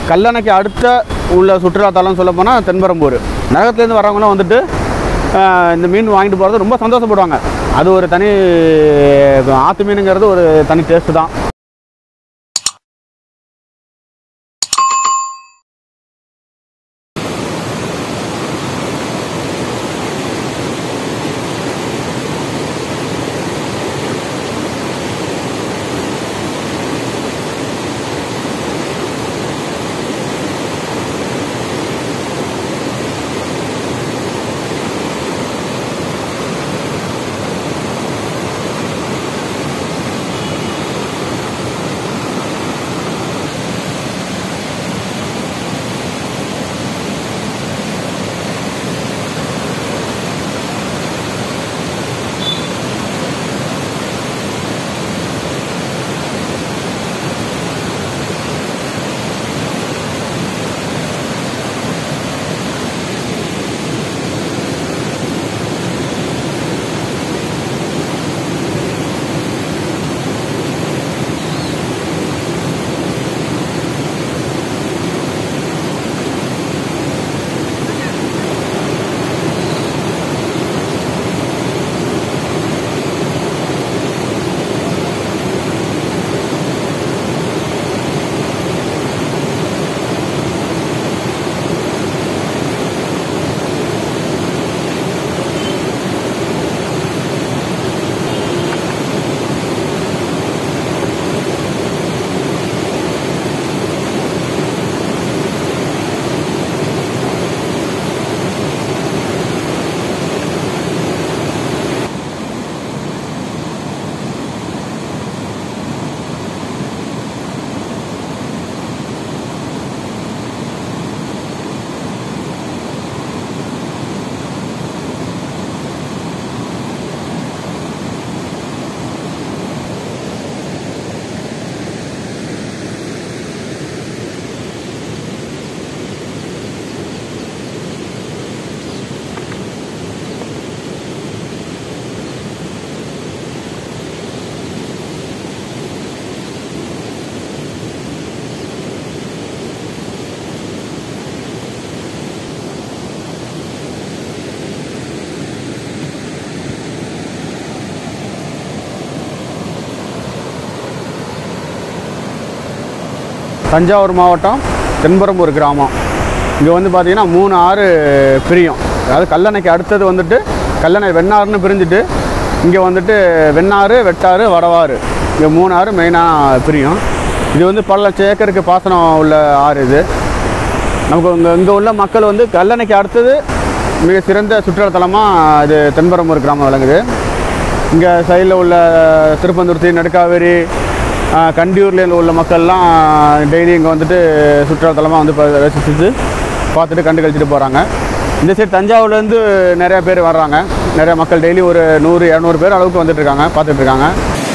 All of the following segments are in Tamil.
கல்லணைக்கு அடுத்த உள்ள சுற்றுலாத்தலம் சொல்ல போனால் தென்பரம்பூர் நகரத்துலேருந்து வரவங்களாம் வந்துட்டு ஆஹ், இந்த மீன் வாங்கிட்டு போகிறது ரொம்ப சந்தோஷப்படுவாங்க அது ஒரு தனி ஆற்று மீனுங்கிறது ஒரு தனி டேஸ்ட்டு தான் தஞ்சாவூர் மாவட்டம் தென்பரம்பூர் கிராமம் இங்கே வந்து பார்த்தீங்கன்னா மூணு ஆறு பிரியும் அதாவது கல்லணைக்கு அடுத்தது வந்துட்டு கல்லணை வெண்ணாறுன்னு பிரிஞ்சுட்டு இங்கே வந்துட்டு வெண்ணாறு வெட்டாறு வடவாறு இங்கே மூணு ஆறு மெயினாக பிரியும் இது வந்து பல லட்சம் ஏக்கருக்கு பாசனம் உள்ள ஆறு இது நமக்கு இங்கே இங்கே உள்ள மக்கள் வந்து கல்லணைக்கு அடுத்தது மிக சிறந்த சுற்றுலாத்தலமாக இது தென்பரம்பூர் கிராமம் விளங்குது இங்கே சைடில் உள்ள திருப்பந்துருத்தி நடுக்காவேரி ஆஹ், கண்டியூர்ல உள்ள மக்கள்லாம் டெய்லி இங்கே வந்துட்டு சுற்றுலாத்தலமாக வந்து ப- ரசிச்சுட்டு பார்த்துட்டு கண்டு கழிச்சிட்டு போகிறாங்க இந்த சைடு தஞ்சாவூர்லேருந்து நிறையா பேர் வர்றாங்க நிறைய மக்கள் டெய்லி ஒரு நூறு இரநூறு பேர் அளவுக்கு வந்துட்டு இருக்காங்க பார்த்துட்டு இருக்காங்க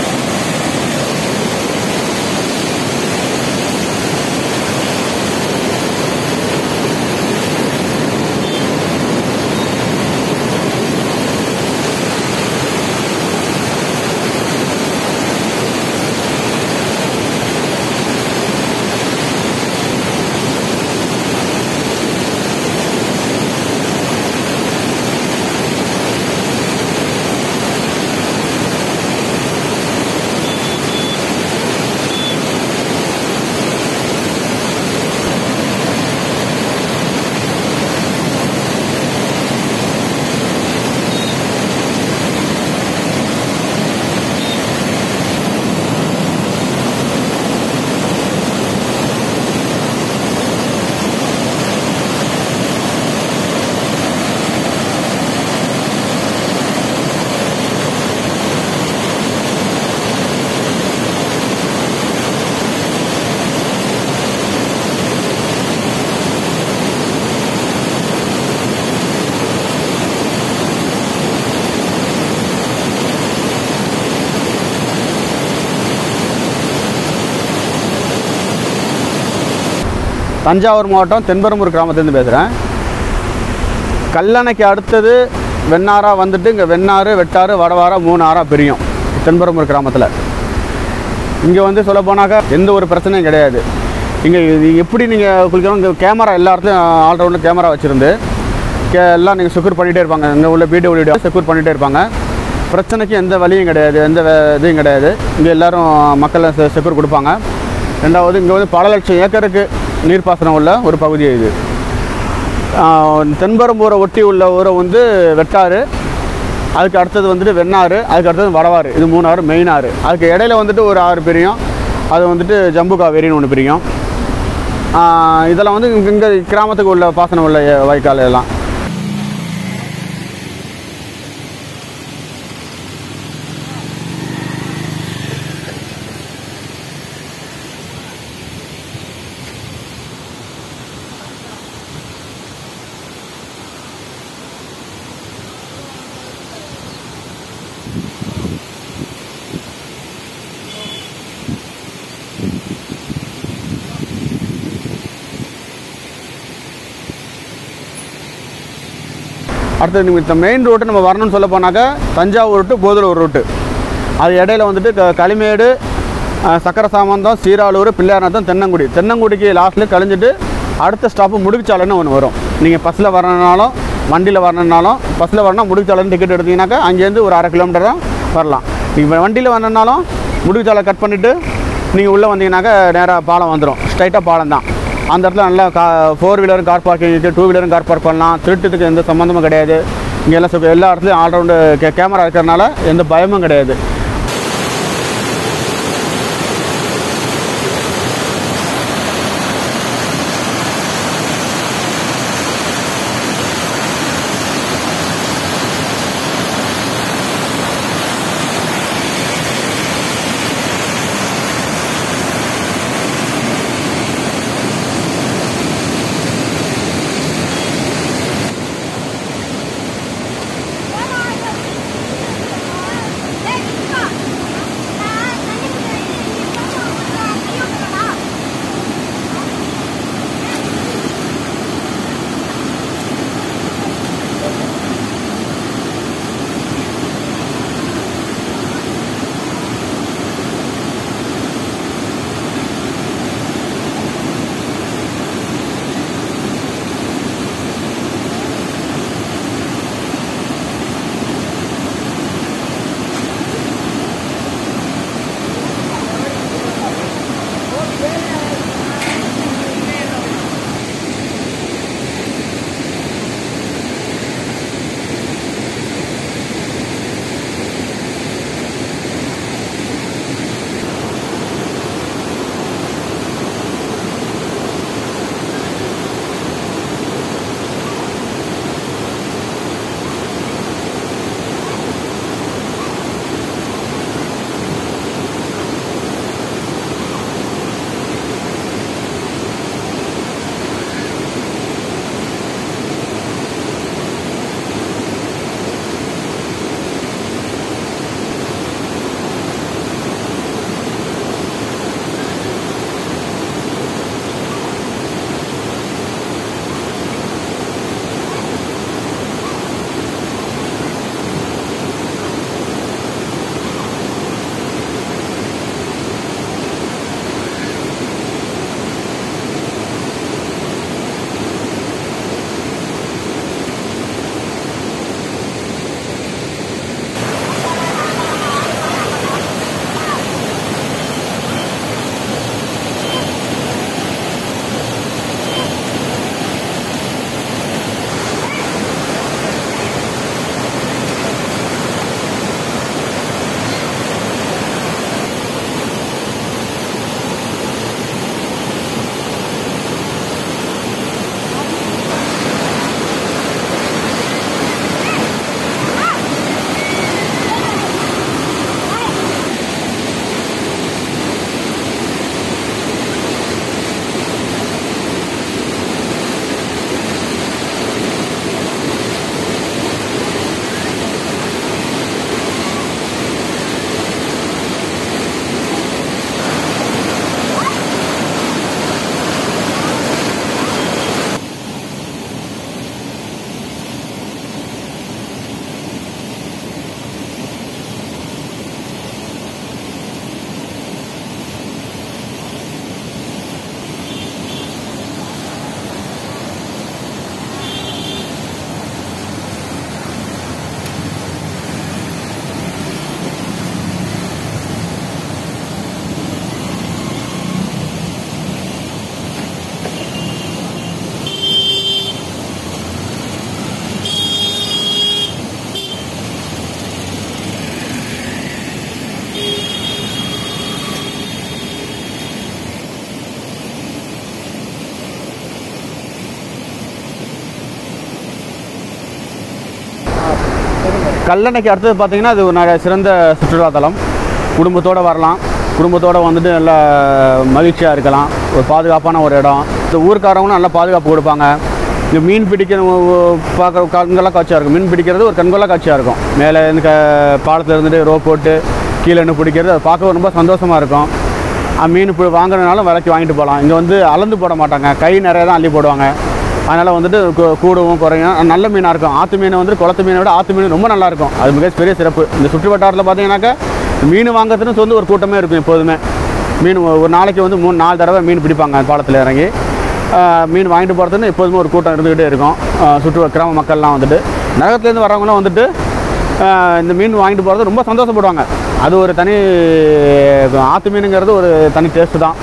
தஞ்சாவூர் மாவட்டம் தென்பெரும்பூர் கிராமத்துலேருந்து பேசுகிறேன் கல்லணைக்கு அடுத்தது வெண்ணாரா வந்துட்டு இங்கே வெண்ணாறு வெட்டாறு வடவாரா மூணு ஆறா பிரியும் தென்பெரும்பூர் கிராமத்தில் இங்கே வந்து சொல்ல போனாக்கா எந்த ஒரு பிரச்சனையும் கிடையாது இங்கே இது எப்படி நீங்கள் குளிக்கணும் இங்கே கேமரா எல்லா இடத்துலையும் ஆல்ரவுண்டில் கேமரா வச்சுருந்து கே எல்லாம் நீங்கள் செக்யூர் பண்ணிகிட்டே இருப்பாங்க இங்கே உள்ள பிடபிள்யூடி செக்யூர் பண்ணிகிட்டே இருப்பாங்க பிரச்சனைக்கு எந்த வழியும் கிடையாது எந்த வே- இதுவும் கிடையாது இங்கே எல்லாரும் மக்கள் செக்யூர் கொடுப்பாங்க ரெண்டாவது இங்கே வந்து பல லட்சம் ஏக்கருக்கு நீர்ப்பாசனம் உள்ள ஒரு பகுதி இது ஆஹ் தென்பெரும்பூரை ஒட்டி உள்ள ஊரை வந்து வெட்டாறு அதுக்கு அடுத்தது வந்துட்டு வெண்ணாறு அதுக்கு அடுத்தது வடவாறு இது மூணு ஆறு மெயின் ஆறு அதுக்கு இடையில வந்துட்டு ஒரு ஆறு பிரியும் அது வந்துட்டு ஜம்பு காவேரின்னு ஒன்று பிரியும் ஆஹ் இதெல்லாம் வந்து இங்கே இங்கே கிராமத்துக்கு உள்ள பாசனம் உள்ள ஏ- வாய்க்கால் எல்லாம் அடுத்தது நம்ம இந்த மெயின் ரோட்டு நம்ம வரணும்னு சொல்ல போனாக்கா தஞ்சாவூர் டு போதலூர் ரூட்டு அது இடையில வந்துட்டு க- களிமேடு அஹ், சக்கர சாமந்தம் சீராளூர் பிள்ளையார்நத்தம் தென்னங்குடி தென்னங்குடிக்கு லாஸ்ட்டில் கழிஞ்சிட்டு அடுத்த ஸ்டாப்பு முடுக்குச்சாலைன்னு ஒன்று வரும் நீங்கள் பஸ்ஸில் வரணுனாலும் வண்டியில் வரணுனாலும் பஸ்ஸில் வரணும் முடுக்குச்சாலைன்னு டிக்கெட் எடுத்தீங்கன்னாக்கா அங்கேருந்து ஒரு அரை கிலோமீட்டர் தான் வரலாம் நீங்கள் வண்டியில் வரணுனாலும் முடுக்குச்சாலை கட் பண்ணிவிட்டு நீங்கள் உள்ளே வந்தீங்கன்னாக்கா நேராக பாலம் வந்துடும் ஸ்ட்ரைட்டாக பாலம் தான் அந்த இடத்துல நல்லா கா ஃபோர் வீலரும் கார் பார்க்கிங் இருக்குது டூ வீலரும் கார் பார்க் பண்ணலாம் திருட்டுக்கு எந்த சம்மந்தமும் கிடையாது இங்கே எல்லாம் சுக- எல்லா இடத்துலையும் ஆல்ரவுண்டு கே கேமரா இருக்கிறனால எந்த பயமும் கிடையாது Hey, கல்லணைக்கு அடுத்தது பார்த்தீங்கன்னா இது ஒரு ந- சிறந்த சுற்றுலாத்தலம் குடும்பத்தோடு வரலாம் குடும்பத்தோடு வந்துட்டு நல்லா மகிழ்ச்சியாக இருக்கலாம் ஒரு பாதுகாப்பான ஒரு இடம் இந்த ஊர்க்காரவங்களும் நல்லா பாதுகாப்பு கொடுப்பாங்க இங்கே மீன் பிடிக்கிற ஒ- ஒ- பார்க்க கண்கொள்ளா காட்சியாக இருக்கும் மீன் பிடிக்கிறது ஒரு கண்கொள்ளா காட்சியாக இருக்கும் மேலே இருந்து க பாலத்தில் இருந்துட்டு ரோ போட்டு கீழே நின்று பிடிக்கிறது அது பார்க்க ரொம்ப சந்தோஷமாக இருக்கும் அஹ் மீன் இப்போ வாங்குறதுனாலும் விலைக்கு வாங்கிட்டு போகலாம் இங்கே வந்து அளந்து போட மாட்டாங்க கை நிறைய தான் அள்ளி போடுவாங்க அதனால் வந்துட்டு கூ- கூடவும் குறையும் நல்ல மீனாக இருக்கும் ஆற்று மீன் வந்து குளத்து மீனை விட ஆற்று மீன் ரொம்ப நல்லா இருக்கும் அது மிக பெரிய சிறப்பு இந்த சுற்று வட்டாரத்தில் பார்த்தீங்கன்னாக்கா மீன் வாங்குறதுன்னு வந்து ஒரு கூட்டமே இருக்கும் எப்போதுமே மீன் ஒ- ஒரு நாளைக்கு வந்து மூணு நாலு தடவை மீன் பிடிப்பாங்க பாலத்தில் இறங்கி ஆஹ் மீன் வாங்கிட்டு போகிறதுன்னு எப்போதுமே ஒரு கூட்டம் இருந்துக்கிட்டே இருக்கும் ஆஹ் சுற்று கிராம மக்கள்லாம் வந்துட்டு நகரத்துலேருந்து வரவங்களாம் வந்துட்டு ஆஹ் இந்த மீன் வாங்கிட்டு போகிறது ரொம்ப சந்தோஷப்படுவாங்க அது ஒரு தனி ஆற்று மீனுங்கிறது ஒரு தனி டேஸ்ட்டு தான்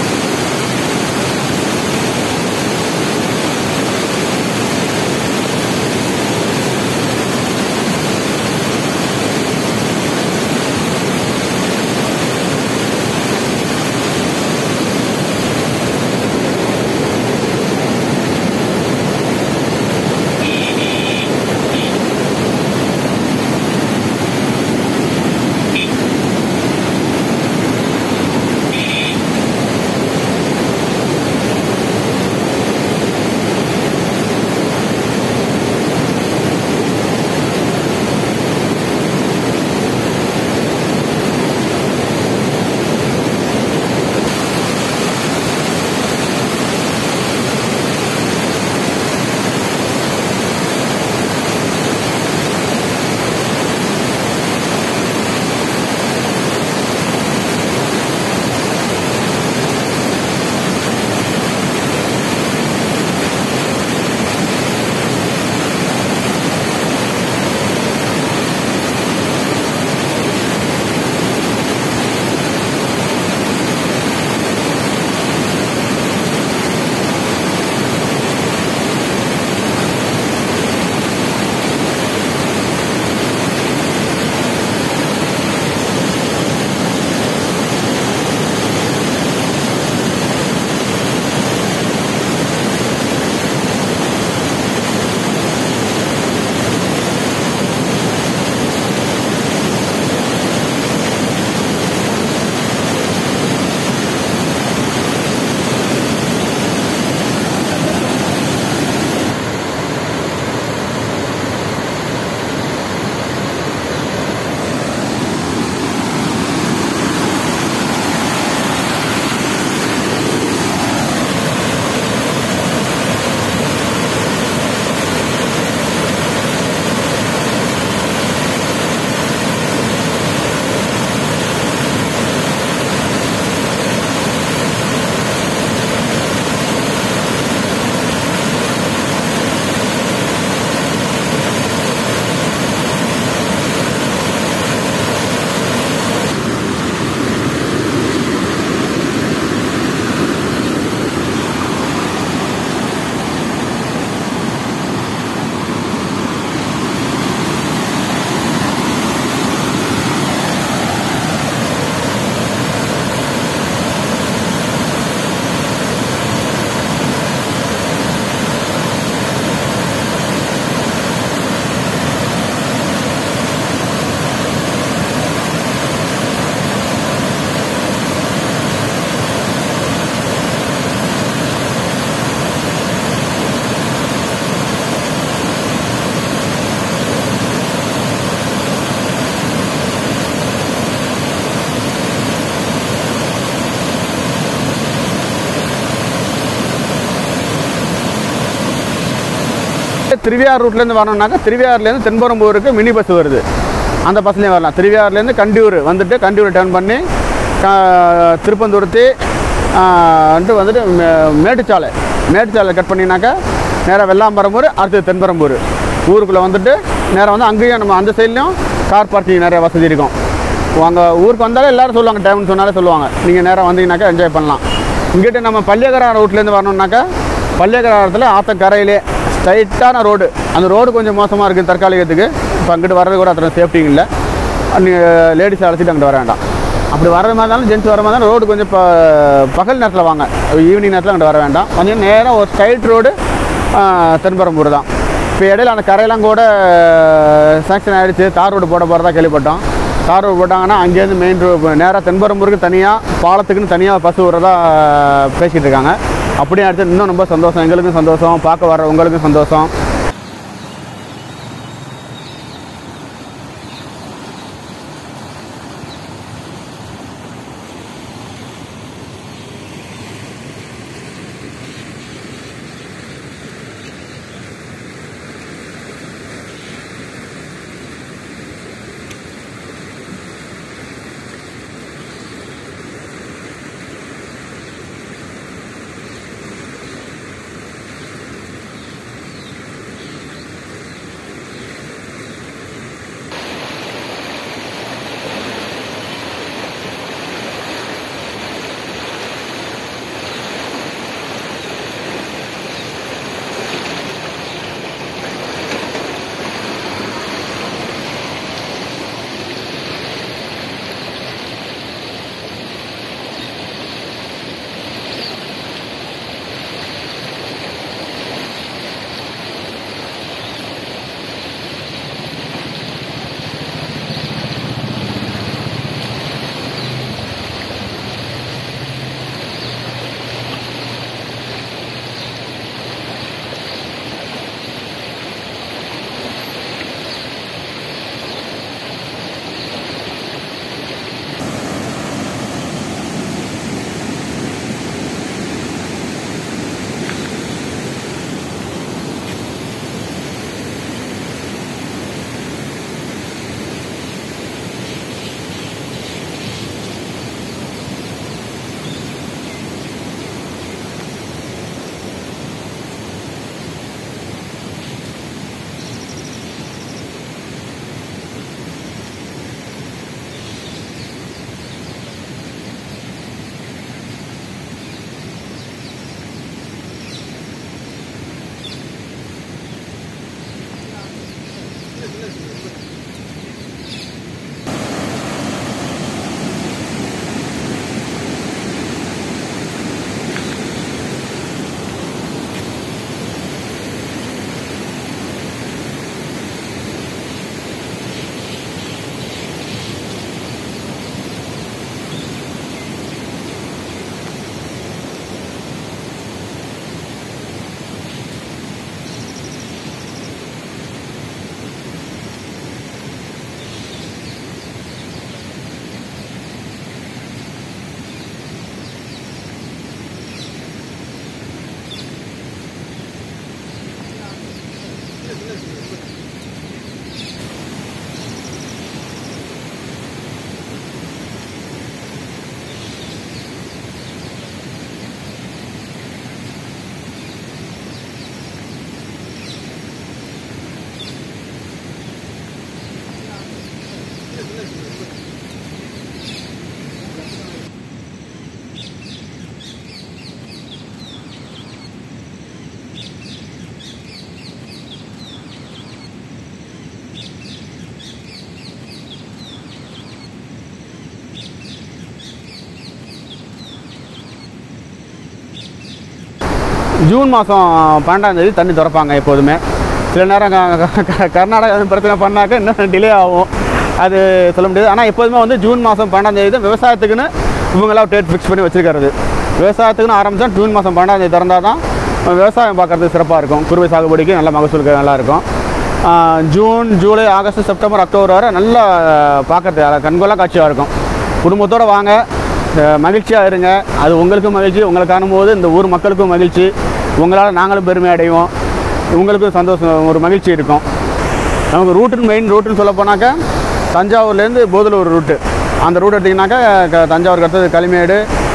திருவியார் ரூட்லேருந்து வரணும்னாக்கா திருவியார்லேருந்து தென்பரம்பூருக்கு மினி பஸ் வருது அந்த பஸ்லேயும் வரலாம் திருவியார்லேருந்து கண்டியூர் வந்துட்டு கண்டியூர் டர்ன் பண்ணி க- திருப்பந்துருத்தி வந்துட்டு வந்துட்டு மே- மேட்டுச்சாலை மேட்டுச்சாலை கட் பண்ணினாக்கா நேராக வெள்ளாம்பரம்பூர் அடுத்து தென்பரம்பூர் ஊருக்குள்ளே வந்துட்டு நேராக வந்து அங்கேயும் நம்ம அந்த சைட்லேயும் கார் பார்க்கிங் நிறைய வசதி இருக்கும் அங்கே ஊருக்கு வந்தாலே எல்லாரும் சொல்லுவாங்க டைம்னு சொன்னாலே சொல்லுவாங்க நீங்கள் நேராக வந்தீங்கன்னாக்கா என்ஜாய் பண்ணலாம் இங்கிட்ட நம்ம பள்ளியகரா ரூட்லேருந்து வரணும்னாக்கா பள்ளியகராரத்தில் ஆற்றக்கரையிலே ஸ்ட்ரைட்டான ரோடு அந்த ரோடு கொஞ்சம் மோசமாக இருக்குது தற்காலிகத்துக்கு இப்போ அங்கிட்டு வர்றது கூட அத்தனை சேஃப்டி இல்லை நீங்கள் லேடிஸ் அழைச்சிட்டு அங்கிட்டு வர வேண்டாம் அப்படி வர்ற மாதிரி இருந்தாலும் ஜென்ஸ் வர மாதிரி இருந்தாலும் ரோடு கொஞ்சம் இப்போ பகல் நேரத்தில் வாங்க ஈவினிங் நேரத்தில் அங்கிட்டு வர வேண்டாம் கொஞ்சம் நேராக ஒரு ஸ்ட்ரைட் ரோடு தென்பரம்பூர் தான் இப்போ இடையில அந்த கரையெல்லாம் கூட சாங்ஷன் ஆகிடுச்சு தார் ரோடு போட போகிறதா கேள்விப்பட்டோம் தார் ரோடு போட்டாங்கன்னா அங்கேருந்து மெயின் ரோடு நேராக தென்பரம்பூருக்கு தனியாக பாலத்துக்குன்னு தனியாக பஸ் விடுறதா பேசிக்கிட்டு இருக்காங்க அப்படியே அடுத்து இன்னும் ரொம்ப சந்தோஷம் எங்களுக்கும் சந்தோஷம் பார்க்க வர உங்களுக்கும் சந்தோஷம் ஜூன் மாதம் பன்னெண்டாம் தேதி தண்ணி திறப்பாங்க எப்போதுமே சில நேரம் க- க- க- கர்நாடகா எதுவும் பிரச்சனை பண்ணாக்க இன்னும் டிலே ஆகும் அது சொல்ல முடியாது ஆனால் எப்போதுமே வந்து ஜூன் மாதம் பன்னெண்டாம் தேதி தான் விவசாயத்துக்குன்னு இவங்களாம் டேட் ஃபிக்ஸ் பண்ணி வச்சிருக்கிறது விவசாயத்துக்குன்னு ஆரம்பித்தா ஜூன் மாதம் பன்னெண்டாம் தேதி திறந்தால் தான் விவசாயம் பார்க்குறதுக்கு சிறப்பாக இருக்கும் குறுவை சாகுபடிக்கு நல்ல மகசூல் நல்லா இருக்கும் ஆஹ் June July August September October வரை நல்லா பார்க்கறது கண்கொள்ளா காட்சியாக இருக்கும் குடும்பத்தோடு வாங்க மகிழ்ச்சியாக இருங்க அது உங்களுக்கும் மகிழ்ச்சி உங்களை காணும்போது இந்த ஊர் மக்களுக்கும் மகிழ்ச்சி உங்களால் நாங்களும் பெருமை அடைவோம் உங்களுக்கும் சந்தோஷம் ஒரு மகிழ்ச்சி இருக்கும் நமக்கு ரூட்டுன்னு மெயின் ரூட்டுன்னு சொல்ல போனாக்கா தஞ்சாவூர்லேருந்து போதலூர் ரூட்டு அந்த ரூட் எடுத்திங்கனாக்கா க- தஞ்சாவூருக்கு அடுத்தது களிமேடு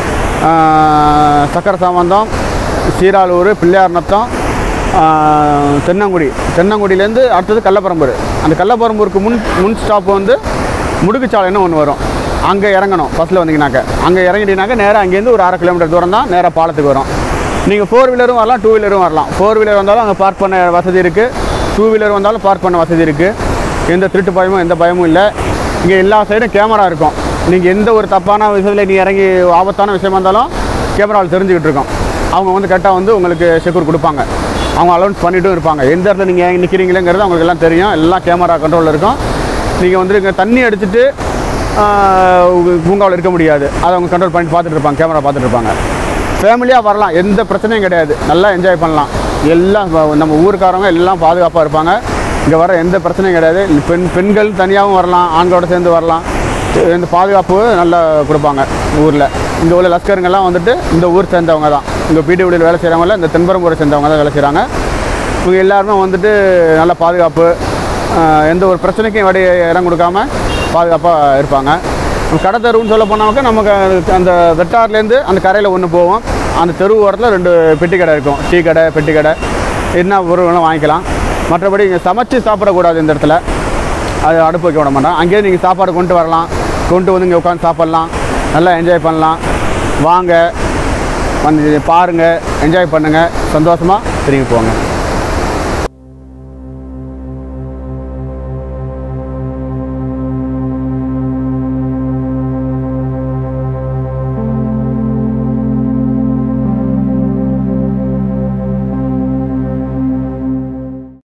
ஆஹ், சக்கர சாமந்தம் சீராலூர் பிள்ளையார் நத்தம் ஆஹ், தென்னங்குடி தென்னங்குடியிலேருந்து அடுத்தது கள்ளப்பரம்பூர் அந்த கள்ளப்பரம்பூருக்கு முன் முன் ஸ்டாப் வந்து முடுக்குச்சாலைன்னு ஒன்று வரும் அங்கே இறங்கணும் பஸ்ஸில் வந்தீங்கன்னாக்க அங்கே இறங்கிட்டீங்கனாக்க நேராக அங்கேருந்து ஒரு அரை கிலோமீட்டர் தூரம் தான் நேராக பாலத்துக்கு வரும் நீங்கள் ஃபோர் வீலரும் வரலாம் டூ வீலரும் வரலாம் ஃபோர் வீலர் வந்தாலும் அங்கே பார்க் பண்ண வசதி இருக்குது டூ வீலர் வந்தாலும் பார்க் பண்ண வசதி இருக்குது எந்த திருட்டு பயமும் எந்த பயமும் இல்லை இங்கே எல்லா சைடும் கேமரா இருக்கும் நீங்கள் எந்த ஒரு தப்பான விஷயத்தில் நீ இறங்கி ஆபத்தான விஷயமா இருந்தாலும் கேமராவில் தெரிஞ்சுக்கிட்டு இருக்கோம் அவங்க வந்து கரெக்டாக வந்து உங்களுக்கு செக்யூர் கொடுப்பாங்க அவங்க அலௌன்ஸ் பண்ணிட்டும் இருப்பாங்க எந்த இடத்துல நீங்கள் நிற்கிறீங்களேங்கிறது அவங்களுக்கு எல்லாம் தெரியும் எல்லாம் கேமரா கண்ட்ரோலில் இருக்கும் நீங்கள் வந்து இங்கே தண்ணி அடிச்சுட்டு பூங்காவில் இருக்க முடியாது அதை அவங்க கண்ட்ரோல் பண்ணி பார்த்துட்டு இருப்பாங்க கேமரா பார்த்துட்டு இருப்பாங்க ஃபேமிலியாக வரலாம் எந்த பிரச்சனையும் கிடையாது நல்லா என்ஜாய் பண்ணலாம் எல்லாம் வ- நம்ம ஊருக்காரங்க எல்லாம் பாதுகாப்பாக இருப்பாங்க இங்கே வர எந்த பிரச்சனையும் கிடையாது பெண் பெண்கள் தனியாகவும் வரலாம் ஆண்களோட சேர்ந்து வரலாம் இந்த பாதுகாப்பு நல்லா கொடுப்பாங்க ஊரில் இங்கே உள்ள லஸ்கருங்கெல்லாம் வந்துட்டு இந்த ஊர் சேர்ந்தவங்க தான் இங்கே பிடிஓடியில் வேலை செய்கிறவங்கள இந்த தென்பரம்பூரை சேர்ந்தவங்க தான் வேலை செய்கிறாங்க இவங்க எல்லாருமே வந்துட்டு நல்ல பாதுகாப்பு ஆஹ், எந்த ஒரு பிரச்சனைக்கும் வடி இடம் கொடுக்காம பாதுகாப்பாக இருப்பாங்க கடை தெருவுன்னு சொல்ல போனாக்க நமக்கு அது- அந்த வெட்டார்லேருந்து அந்த கரையில் ஒன்று போவோம் அந்த தெரு ஓரத்தில் ரெண்டு பெட்டி கடை இருக்கும் டீ கடை பெட்டி கடை என்ன பொருள் வேணால் வாங்கிக்கலாம் மற்றபடி இங்கே சமைச்சு சாப்பிடக்கூடாது இந்த இடத்துல அது அடுப்பு வைக்க விட மாட்டோம் அங்கேயே நீங்கள் சாப்பாடு கொண்டு வரலாம் கொண்டு வந்து இங்கே உட்காந்து சாப்பிட்லாம் நல்லா என்ஜாய் பண்ணலாம் வாங்க வந்து பாருங்கள் என்ஜாய் பண்ணுங்கள் சந்தோஷமாக திரும்பி போங்க